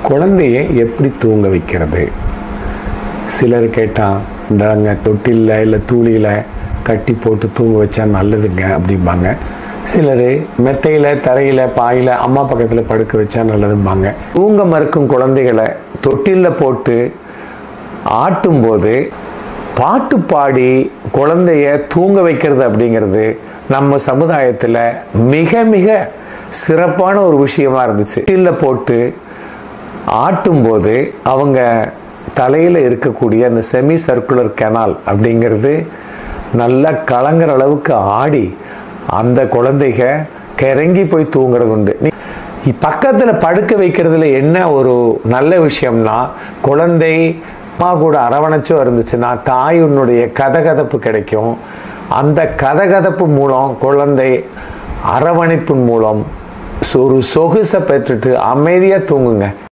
குழந்தைய எப்படி தூங்க வைக்கிறது சிலர் கேட்டால் இந்தாங்க தொட்டிலில் இல்லை தூளியில் கட்டி போட்டு தூங்க வச்சா நல்லதுங்க அப்படிம்பாங்க சிலர் மெத்தையில் தரையில் பாயில் அம்மா பக்கத்தில் படுக்க வச்சா நல்லதும்பாங்க தூங்க மறுக்கும் குழந்தைகளை தொட்டிலில் போட்டு ஆட்டும்போது பாட்டு பாடி குழந்தைய தூங்க வைக்கிறது அப்படிங்கிறது நம்ம சமுதாயத்தில் மிக மிக சிறப்பான ஒரு விஷயமா இருந்துச்சு தொட்டிலில் போட்டு ஆட்டும்போது அவங்க தலையில் இருக்கக்கூடிய அந்த செமி சர்க்குலர் கெனால் அப்படிங்கிறது நல்லா கலங்குற அளவுக்கு ஆடி அந்த குழந்தைக கிறங்கி போய் தூங்குறது உண்டு நீ பக்கத்தில் படுக்க வைக்கிறதுல என்ன ஒரு நல்ல விஷயம்னா குழந்தை அம்மா கூட அரவணைச்சோ இருந்துச்சுன்னா தாயுன்னுடைய கதகதப்பு கிடைக்கும் அந்த கதகதப்பு மூலம் குழந்தை அரவணைப்பின் மூலம் ஒரு சொகுசை பெற்றுட்டு அமைதியாக தூங்குங்க